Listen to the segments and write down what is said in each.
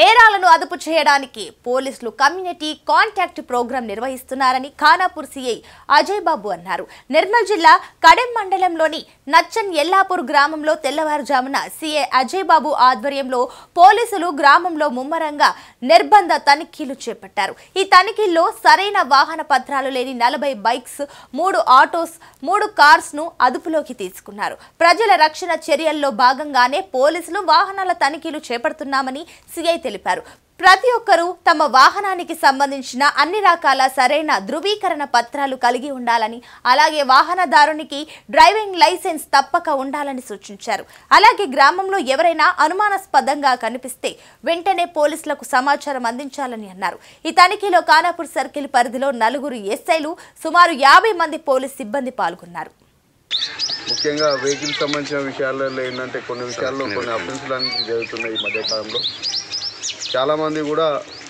నేరాలను అదుపు చేయడానికి పోలీసులు కమ్యూనిటీ కాంటాక్ట్ ప్రోగ్రాం నిర్వహిస్తున్నారని ఖానాపూర్ సీఐ అజయ్ బాబు అన్నారు నిర్మల్ జిల్లా కడెం మండలంలోని నచ్చన్ ఎల్లాపూర్ గ్రామంలో తెల్లవారుజామున సీఐ అజయ్ బాబు ఆధ్వర్యంలో పోలీసులు గ్రామంలో ముమ్మరంగా నిర్బంధ తనిఖీలు చేపట్టారు ఈ తనిఖీల్లో సరైన వాహన పత్రాలు లేని నలభై బైక్స్ మూడు ఆటోస్ మూడు కార్స్ ను అదుపులోకి తీసుకున్నారు ప్రజల రక్షణ చర్యల్లో భాగంగానే పోలీసులు వాహనాల తనిఖీలు చేపడుతున్నామని సిఐ తెలిపారు ప్రతి ఒక్కరూ తమ వాహనానికి సంబంధించిన అన్ని రకాల సరైన ధృవీకరణ పత్రాలు కలిగి ఉండాలని అలాగే వాహనదారునికి డ్రైవింగ్ లైసెన్స్ తప్పక ఉండాలని సూచించారు అలాగే గ్రామంలో ఎవరైనా అనుమానాస్పదంగా కనిపిస్తే వెంటనే పోలీసులకు సమాచారం అందించాలని అన్నారు ఈ తనిఖీలో ఖానాపూర్ సర్కిల్ పరిధిలో నలుగురు ఎస్ఐలు సుమారు యాభై మంది పోలీస్ సిబ్బంది పాల్గొన్నారు ముఖ్యంగా వెహికల్ సంబంధించిన విషయాలలో ఏంటంటే కొన్ని విషయాల్లో కొన్ని అఫెన్సులు అనేది జరుగుతున్నాయి ఈ మధ్యకాలంలో చాలామంది కూడా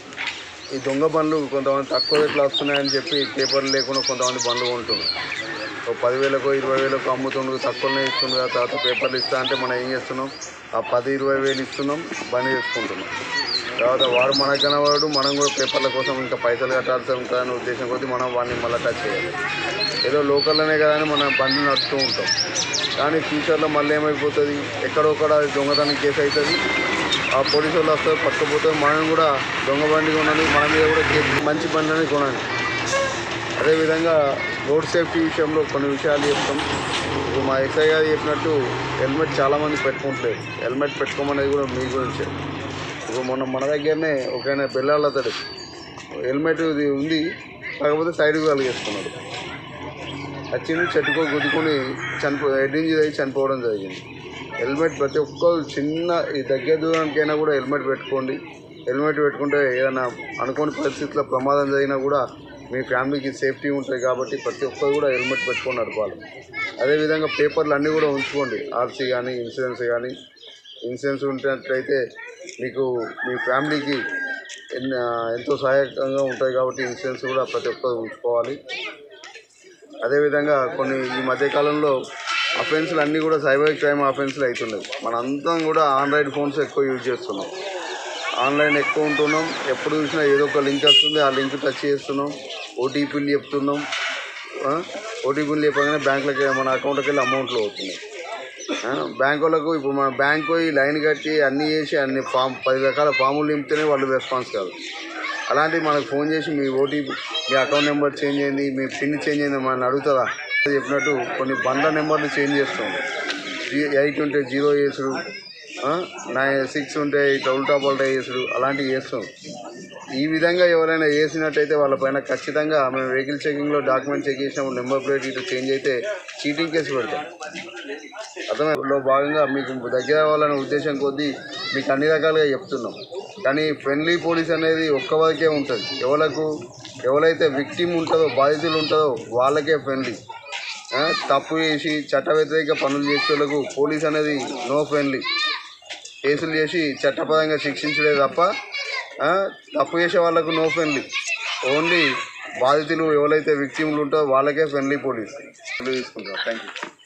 ఈ దొంగ బండ్లు కొంతమంది తక్కువ రేట్లు వస్తున్నాయని చెప్పి పేపర్లు లేకుండా కొంతమంది బండ్లు కొంటున్నారు ఒక పదివేలకు ఇరవై వేలకు అమ్ముతుండ్రు తక్కువనే ఇస్తుండ్రు ఆ తర్వాత పేపర్లు ఇస్తా అంటే మనం ఏం చేస్తున్నాం ఆ పది ఇరవై వేలు ఇస్తున్నాం బండి చేసుకుంటున్నాం తర్వాత వాడు మనకు కనవాడు మనం కూడా పేపర్ల కోసం ఇంకా పైసలు కట్టాల్సి ఉంటుందనే ఉద్దేశం కొద్దీ మనం వాడిని మళ్ళీ టచ్ చేయాలి ఏదో లోకల్లోనే కదా అని మనం బండ్లు నడుపుతూ ఉంటాం కానీ ఫ్యూచర్లో మళ్ళీ ఏమైపోతుంది ఎక్కడొక్కడ దొంగతనం కేసు అవుతుంది ఆ పోలీసు వాళ్ళు వస్తారు పట్టుకపోతే మనం కూడా దొంగ బండి కొనాలి మన మీద కూడా కేసు మంచి బండి అనేది కొనాలి అదేవిధంగా రోడ్ సేఫ్టీ విషయంలో కొన్ని విషయాలు చెప్తాం ఇప్పుడు మా ఎస్ఐ గారు చెప్పినట్టు హెల్మెట్ చాలామంది పెట్టుకుంటలేదు హెల్మెట్ పెట్టుకోమనేది కూడా మీ గురించే ఇప్పుడు మొన్న మన దగ్గరనే ఒక ఆయన పిల్లలు అతడు హెల్మెట్ ఇది ఉంది కాకపోతే సైడ్కి కలిగేసుకున్నాడు వచ్చింది చెట్టుకో గుద్దుకొని చనిపో హెడ్ ఇంజరీ అయ్యి చనిపోవడం జరిగింది హెల్మెట్ ప్రతి ఒక్కరు చిన్న ఈ దగ్గర దూరానికైనా కూడా హెల్మెట్ పెట్టుకోండి హెల్మెట్ పెట్టుకుంటే ఏదైనా అనుకోని పరిస్థితుల్లో ప్రమాదం జరిగినా కూడా మీ ఫ్యామిలీకి సేఫ్టీ ఉంటుంది కాబట్టి ప్రతి ఒక్కరు కూడా హెల్మెట్ పెట్టుకొని నడపాలి అదేవిధంగా పేపర్లు అన్నీ కూడా ఉంచుకోండి ఆర్సీ కానీ ఇన్సూరెన్స్ కానీ ఇన్సూరెన్స్ ఉంటున్నట్లయితే మీకు మీ ఫ్యామిలీకి ఎన్- ఎంతో సహాయకంగా ఉంటుంది కాబట్టి ఇన్సూరెన్స్ కూడా ప్రతి ఒక్కరు ఉంచుకోవాలి అదేవిధంగా కొన్ని ఈ మధ్యకాలంలో అఫెన్స్లు అన్నీ కూడా సైబర్ క్రైమ్ అఫెన్స్లు అవుతున్నాయి మనందరం కూడా ఆండ్రాయిడ్ ఫోన్స్ ఎక్కువ యూజ్ చేస్తున్నాం ఆన్లైన్ ఎక్కువ ఉంటున్నాం ఎప్పుడు చూసినా ఏదో ఒక లింక్ వస్తుంది ఆ లింక్ టచ్ చేస్తున్నాం ఓటీపీలు చెప్తున్నాం ఓటీపీలు చెప్పగానే బ్యాంకులకి మన అకౌంట్కి వెళ్ళి అమౌంట్లు అవుతున్నాయి ఆ, బ్యాంక్ వాళ్ళకు ఇప్పుడు మన బ్యాంక్ పోయి లైన్ కట్టి అన్నీ చేసి అన్ని ఫామ్ పది రకాల ఫాములు నింపితేనే వాళ్ళు రెస్పాన్స్ కాదు అలాంటివి మనకు ఫోన్ చేసి మీ ఓటీపీ మీ అకౌంట్ నెంబర్ చేంజ్ అయింది మీ పిన్ చేంజ్ అయింది మనల్ని అడుగుతుందా చెప్పినట్టు కొన్ని బండ్ల నెంబర్లు చేంజ్ చేస్తాం జీ- ఎయిట్ ఉంటే జీరో చేసుడు నైన్ సిక్స్ ఉంటే ఇట్లా ఉల్టా పల్టా చేసుడు అలాంటివి చేస్తాం ఈ విధంగా ఎవరైనా వేసినట్టయితే వాళ్ళపైన ఖచ్చితంగా మేము వెహికల్ చెకింగ్లో డాక్యుమెంట్ చెక్ చేసినప్పుడు నెంబర్ ప్లేట్ ఇటు చేంజ్ అయితే చీటింగ్ కేసు పెడతాం అర్థమైలో భాగంగా మీకు దగ్గర అవ్వాలనే ఉద్దేశం కొద్దీ మీకు అన్ని రకాలుగా చెప్తున్నాం కానీ ఫ్రెండ్లీ పోలీస్ అనేది ఒక్క వరకే ఉంటుంది ఎవలకు ఎవరైతే విక్టిమ్ ఉంటుందో బాధితులు ఉంటుందో వాళ్ళకే ఫ్రెండ్లీ ఆ, తప్పు చేసి చట్ట వ్యతిరేక పనులు చేసే వాళ్ళకు పోలీస్ అనేది నో ఫ్రెండ్లీ కేసులు చేసి చట్టపరంగా శిక్షించడే తప్ప ఆ, తప్పు చేసే వాళ్ళకు నో ఫ్రెండ్లీ ఓన్లీ బాధితులు ఎవరైతే విక్టిమ్లు ఉంటారో వాళ్ళకే ఫ్రెండ్లీ పోలీస్ తీసుకుంటారు థ్యాంక్ యూ